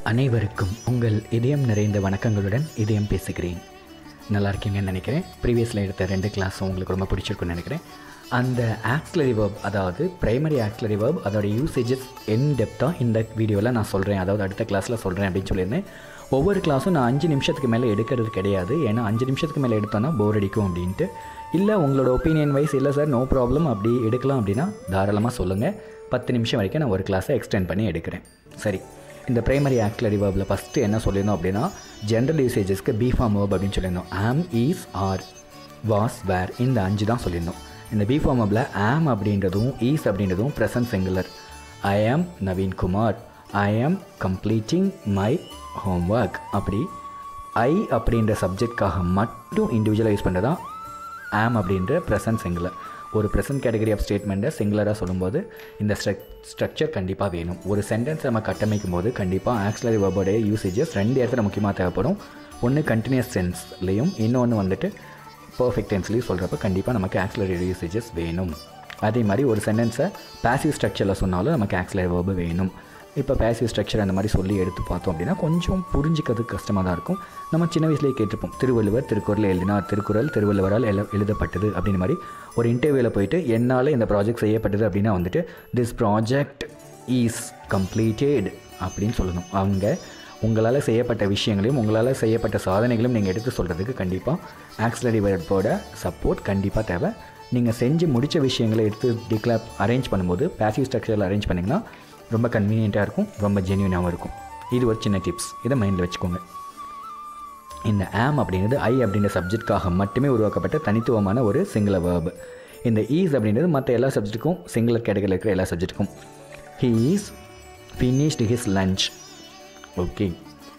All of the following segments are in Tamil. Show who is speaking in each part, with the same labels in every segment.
Speaker 1: அனைவருக்கும் உங்கள் இதயம் நிறைந்த வணக்கங்களுடன் இதயம் பேசுகிறேன் நல்லா இருக்கீங்கன்னு நினைக்கிறேன் ப்ரீவியஸில் எடுத்த ரெண்டு கிளாஸும் உங்களுக்கு ரொம்ப பிடிச்சிருக்குன்னு நினைக்கிறேன் அந்த ஆக்ஸ்லரி வேர்ப் அதாவது பிரைமரி ஆக்ஸ்லரி வேர்ப் அதோட யூசேஜஸ் என் டெப்த்தாக இந்த வீடியோவில் நான் சொல்கிறேன் அதாவது அடுத்த கிளாஸில் சொல்கிறேன் அப்படின்னு சொல்லியிருந்தேன் ஒவ்வொரு கிளாஸும் நான் அஞ்சு நிமிஷத்துக்கு மேலே எடுக்கிறது கிடையாது ஏன்னா அஞ்சு நிமிஷத்துக்கு மேலே எடுத்தோன்னா போர் அடிக்கும் அப்படின்ட்டு இல்லை உங்களோட ஒப்பீனியன் வைஸ் இல்லை சார் நோ ப்ராப்ளம் அப்படி எடுக்கலாம் அப்படின்னா தாராளமாக சொல்லுங்கள் பத்து நிமிஷம் வரைக்கும் நான் ஒரு கிளாஸை எக்ஸ்டெண்ட் பண்ணி எடுக்கிறேன் சரி இந்த பிரைமரி ஆக்டிலரி வேர்பில் ஃபஸ்ட்டு என்ன சொல்லியிருந்தோம் அப்படின்னா ஜென்ரல் யூசேஜஸ்க்கு பி ஃபார்ம் வேர்ப் அப்படின்னு சொல்லியிருந்தோம் ஆம் ஈஸ் ஆர் வாஸ் வேர் இந்த அஞ்சு தான் சொல்லியிருந்தோம் இந்த பி ஃபார்ம் வேர்பில் ஆம் அப்படின்றதும் ஈஸ் அப்படின்றதும் ப்ரெசன்ட் சிங்குலர் ஐ ஆம் நவீன் குமார் ஐ ஆம் கம்ப்ளீட்டிங் மை ஹோம்ஒர்க் அப்படி ஐ அப்படின்ற சப்ஜெக்ட்காக மட்டும் இண்டிவிஜுவலாக யூஸ் பண்ணுறது தான் ஆம் அப்படின்ற ப்ரெசன்ட் சிங்குலர் ஒரு ப்ரெசன்ட் கேட்டகரி ஆஃப் ஸ்டேட்மெண்ட்டை சிங்குலராக சொல்லும்போது இந்த ஸ்ட்ரக் ஸ்ட்ரக்சர் கண்டிப்பாக வேணும் ஒரு சென்டென்ஸ் நம்ம கட்டமைக்கும் போது கண்டிப்பாக ஆக்சிலரி வேர்போடைய யூசேஜஸ் ரெண்டு இடத்துல முக்கியமாக தேவைப்படும் ஒன்று கண்டினியூஸ் சென்ஸ்லேயும் இன்னொன்று வந்துட்டு பர்ஃபெக்ட் டென்ஸ்லேயும் சொல்கிறப்ப கண்டிப்பாக நமக்கு ஆக்சிலரி யூசேஜஸ் வேணும் அதே மாதிரி ஒரு சென்டென்ஸை பேசிவ் ஸ்ட்ரக்சரில் சொன்னாலும் நமக்கு ஆக்சிலரி வேர்பு வேணும் இப்போ பேசிவ் ஸ்ட்ரக்சர் அந்த மாதிரி சொல்லி எடுத்து பார்த்தோம் அப்படின்னா கொஞ்சம் புரிஞ்சிக்கிறது கஷ்டமாக தான் இருக்கும் நம்ம சின்ன வயசுலேயே கேட்டிருப்போம் திருவள்ளுவர் திருக்குறள் எழுதினார் திருக்குறள் திருவள்ளுவரால் எழு எழுதப்பட்டது அப்படின்னு மாதிரி ஒரு இன்டர்வியூவில் போயிட்டு என்னால் இந்த ப்ராஜெக்ட் செய்யப்பட்டது அப்படின்னா வந்துட்டு திஸ் ப்ராஜெக்ட் ஈஸ் கம்ப்ளீட்டட் அப்படின்னு சொல்லணும் அவங்க உங்களால் செய்யப்பட்ட விஷயங்களையும் உங்களால் செய்யப்பட்ட சாதனைகளையும் நீங்கள் எடுத்து சொல்கிறதுக்கு கண்டிப்பாக ஆக்சிலரி வேர்போட சப்போர்ட் கண்டிப்பாக தேவை நீங்கள் செஞ்சு முடித்த விஷயங்களை எடுத்து டிக்ளேர் அரேஞ்ச் பண்ணும்போது பேசிவ் ஸ்ட்ரக்சரில் அரேஞ்ச் பண்ணிங்கன்னா ரொம்ப கன்வீனியண்ட்டாக இருக்கும் ரொம்ப ஜென்யூனாகவும் இருக்கும் இது ஒரு சின்ன டிப்ஸ் இதை மைண்டில் வச்சுக்கோங்க இந்த ஆம் அப்படிங்கிறது ஐ அப்படின்ற சப்ஜெக்ட்காக மட்டுமே உருவாக்கப்பட்ட தனித்துவமான ஒரு சிங்கள வேர்பு இந்த ஈஸ் அப்படின்றது மற்ற எல்லா சப்ஜெக்ட்டுக்கும் சிங்குலர் கேட்டகரியில் இருக்கிற எல்லா சப்ஜெக்ட்டுக்கும் he is finished his lunch okay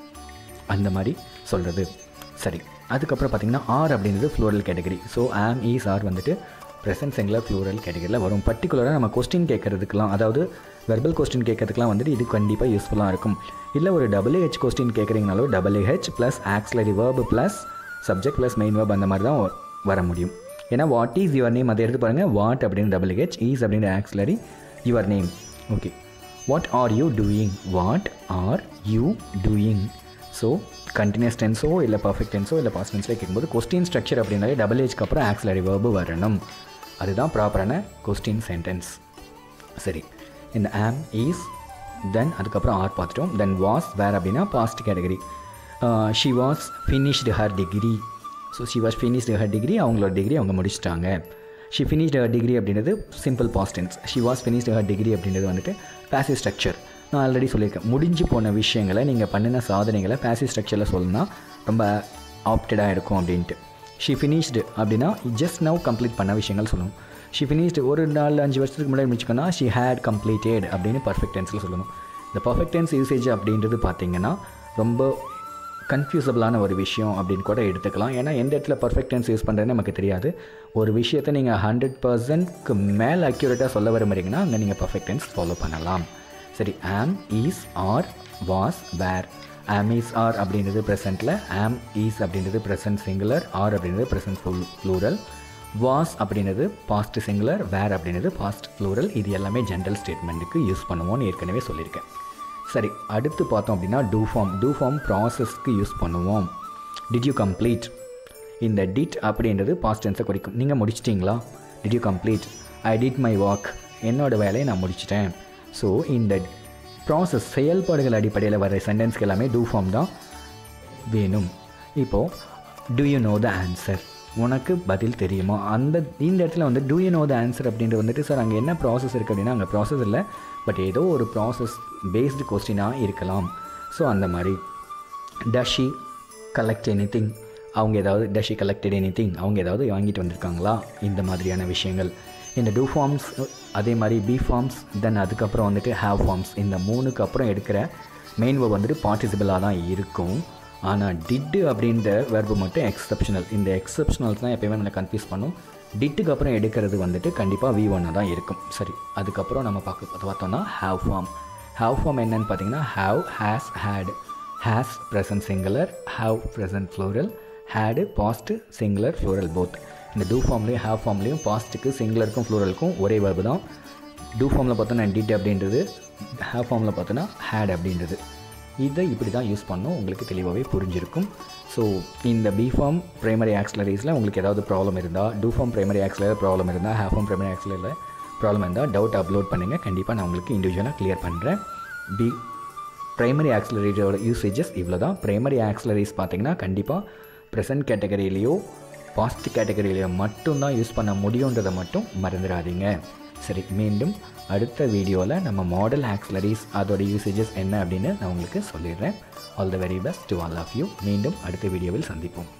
Speaker 1: அந்த மாதிரி சொல்கிறது சரி அதுக்கப்புறம் பார்த்திங்கன்னா ஆர் அப்படின்றது plural category so am is are வந்துட்டு ப்ரெசன்ட் சிங்குலர் ஃப்ளூரல் கேட்டகரியில் வரும் பர்டிகுலராக நம்ம கொஸ்டின் கேட்குறதுக்கெலாம் அதாவது வெர்பல் கொஸ்டின் கேட்கறதுக்குலாம் வந்துட்டு இது கண்டிப்பாக யூஸ்ஃபுல்லாக இருக்கும் இல்லை ஒரு டபுள் ஹெச் கொஸ்டின் கேட்குறீங்கனாலும் double H plus auxiliary verb plus subject plus main verb அந்த மாதிரி தான் வர முடியும் ஏன்னா வாட் இஸ் யுவர் நேம் அதை எடுத்து பாருங்கள் வாட் அப்படின்னு டபுள் ஹெச் ஈஸ் அப்படின்னு auxiliary your name okay what are you doing what are you doing so continuous டென்ஸோ இல்லை பர்ஃபெக்ட் டென்ஸோ இல்லை பாஸ்ட் டென்ஸில் கேட்கும்போது கொஸ்டின் ஸ்ட்ரக்சர் அப்படின்னாலே டபுள் ஹெச்க்கு அப்புறம் ஆக்ஸ்லரி வேர்பு வரணும் அதுதான் ப்ராப்பரான கொஸ்டின் சென்டென்ஸ் சரி இந்த ஆம் ஈஸ் தென் அதுக்கப்புறம் ஆர் பார்த்துட்டோம் தென் வாஸ் வேர் அப்படின்னா past category she was finished her degree so she was finished her degree அவங்களோட டிகிரி அவங்க முடிச்சிட்டாங்க ஷி ஃபினிஷ்டு ஹர் டிகிரி அப்படின்றது simple past tense she was finished her degree அப்படின்றது வந்துட்டு பேசிவ் ஸ்ட்ரக்சர் நான் ஆல்ரெடி சொல்லியிருக்கேன் முடிஞ்சு போன விஷயங்களை நீங்கள் பண்ணின சாதனைகளை பேசிவ் ஸ்ட்ரக்சரில் சொல்லணும்னா ரொம்ப ஆப்டடாக இருக்கும் அப்படின்ட்டு ஷி ஃபினிஷ்டு அப்படின்னா ஜஸ்ட் நவ் கம்ப்ளீட் பண்ண விஷயங்கள் சொல்லணும் ஷி ஃபினிஷ்டு ஒரு நாலு அஞ்சு வருஷத்துக்கு முன்னாடி முடிச்சுக்கோன்னா ஷி ஹேட் கம்ப்ளீட்டட் அப்படின்னு பர்ஃபெக்ட் டென்ஸில் சொல்லணும் இந்த பர்ஃபெக்ட் டென்ஸ் யூசேஜ் அப்படின்றது பார்த்தீங்கன்னா ரொம்ப கன்ஃபியூசபிளான ஒரு விஷயம் அப்படின்னு கூட எடுத்துக்கலாம் ஏன்னா எந்த இடத்துல பர்ஃபெக்ட் டென்ஸ் யூஸ் பண்ணுறதுன்னு நமக்கு தெரியாது ஒரு விஷயத்தை நீங்கள் ஹண்ட்ரட் பர்சன்ட்க்கு மேலே அக்யூரேட்டாக சொல்ல விரும்புறீங்கன்னா அங்கே நீங்கள் பர்ஃபெக்ட் டென்ஸ் ஃபாலோ பண்ணலாம் சரி ஆம் ஈஸ் ஆர் வாஸ் வேர் ஆம் ஈஸ் ஆர் அப்படின்றது ப்ரெசென்ட்டில் ஆம் ஈஸ் அப்படின்றது ப்ரெசன்ட் சிங்குலர் ஆர் அப்படின்றது ப்ரெசன்ட் ஃப்ளூரல் வாஸ் அப்படின்றது பாஸ்ட் சிங்குலர் வேர் அப்படின்றது பாஸ்ட் ஃப்ளூரல் இது எல்லாமே ஜென்ரல் ஸ்டேட்மெண்ட்டுக்கு யூஸ் பண்ணுவோம்னு ஏற்கனவே சொல்லியிருக்கேன் சரி அடுத்து பார்த்தோம் அப்படின்னா டூ ஃபார்ம் டூ ஃபார்ம் ப்ராசஸ்க்கு யூஸ் பண்ணுவோம் டிட் யூ கம்ப்ளீட் இந்த டிட் அப்படின்றது பாஸ்ட் டென்ஸை குறிக்கும் நீங்கள் முடிச்சிட்டிங்களா did you complete I did my work என்னோடய வேலையை நான் முடிச்சிட்டேன் ஸோ இந்த ப்ராசஸ் செயல்பாடுகள் அடிப்படையில் வர சென்டென்ஸ்க்கு எல்லாமே டூ ஃபார்ம் தான் வேணும் இப்போது do you know the answer உனக்கு பதில் தெரியுமா அந்த இந்த இடத்துல வந்து do you know the answer அப்படின்றது வந்துட்டு சார் அங்கே என்ன ப்ராசஸ் இருக்குது அப்படின்னா அங்கே ப்ராசஸ் இல்லை பட் ஏதோ ஒரு ப்ராசஸ் பேஸ்டு கொஸ்டினாக இருக்கலாம் ஸோ அந்த மாதிரி டஷி கலெக்ட் எனி திங் அவங்க ஏதாவது டஷி கலெக்டட் எனி திங் அவங்க ஏதாவது வாங்கிட்டு வந்திருக்காங்களா இந்த மாதிரியான விஷயங்கள் இந்த டூ ஃபார்ம்ஸ் அதே மாதிரி பி ஃபார்ம்ஸ் தென் அதுக்கப்புறம் வந்துட்டு ஹேவ் ஃபார்ம்ஸ் இந்த மூணுக்கு அப்புறம் எடுக்கிற மெயின் வேர்ப் வந்துட்டு பார்ட்டிசிபிளாக தான் இருக்கும் ஆனால் டிட்டு அப்படின்ற வெர்பு மட்டும் எக்ஸப்ஷனல் இந்த எக்ஸப்ஷனல்ஸ் தான் எப்பயுமே நம்மளை கன்ஃபியூஸ் பண்ணும் டிட்டுக்கு அப்புறம் எடுக்கிறது வந்துட்டு கண்டிப்பாக வி ஒன்று தான் இருக்கும் சரி அதுக்கப்புறம் நம்ம பார்க்க பார்த்தோம்னா ஹேவ் ஃபார்ம் ஹேவ் ஃபார்ம் என்னன்னு பார்த்தீங்கன்னா have has had has present singular have present plural had past singular plural both இந்த டூ ஃபார்ம்லேயும் ஹேவ் ஃபார்ம்லேயும் பாஸ்ட்டுக்கு சிங்குலருக்கும் ஃப்ளோரலுக்கும் ஒரே வேர்பு தான் டூ ஃபார்மில் பார்த்தோன்னா டிட் அப்படின்றது ஹேவ் ஃபார்மில் பார்த்தோன்னா ஹேட் அப்படின்றது இதை இப்படி தான் யூஸ் பண்ணணும் உங்களுக்கு தெளிவாகவே புரிஞ்சிருக்கும் ஸோ இந்த பிஃபார்ம் பிரைமரி ஆக்சிலரிஸில் உங்களுக்கு ஏதாவது ப்ராப்ளம் இருந்தால் டூஃபார்ம் பிரைமரி ஆக்சிலர் ப்ராப்ளம் இருந்தால் ஹேஃபார்ம் பிரைமரி ஆக்சிலரில் ப்ராப்ளம் இருந்தால் டவுட் அப்லோட் பண்ணுங்கள் கண்டிப்பாக நான் உங்களுக்கு இண்டிவிஜுவலாக க்ளியர் பண்ணுறேன் பி ப்ரைமரி ஆக்சிலரியோட யூசேஜஸ் இவ்வளோ தான் ப்ரைமரி ஆக்சிலரிஸ் பார்த்தீங்கன்னா கண்டிப்பாக ப்ரெசன்ட் கேட்டகரியிலையோ பாஸ்ட் கேட்டகரியிலையோ மட்டும்தான் யூஸ் பண்ண முடியுன்றதை மட்டும் மறந்துடாதீங்க சரி மீண்டும் அடுத்த வீடியோவில் நம்ம மாடல் ஆக்சிலரிஸ் அதோட யூசேஜஸ் என்ன அப்படின்னு நான் உங்களுக்கு சொல்லிடுறேன் all the very best to all of you மீண்டும் அடுத்த வீடியோவில் சந்திப்போம்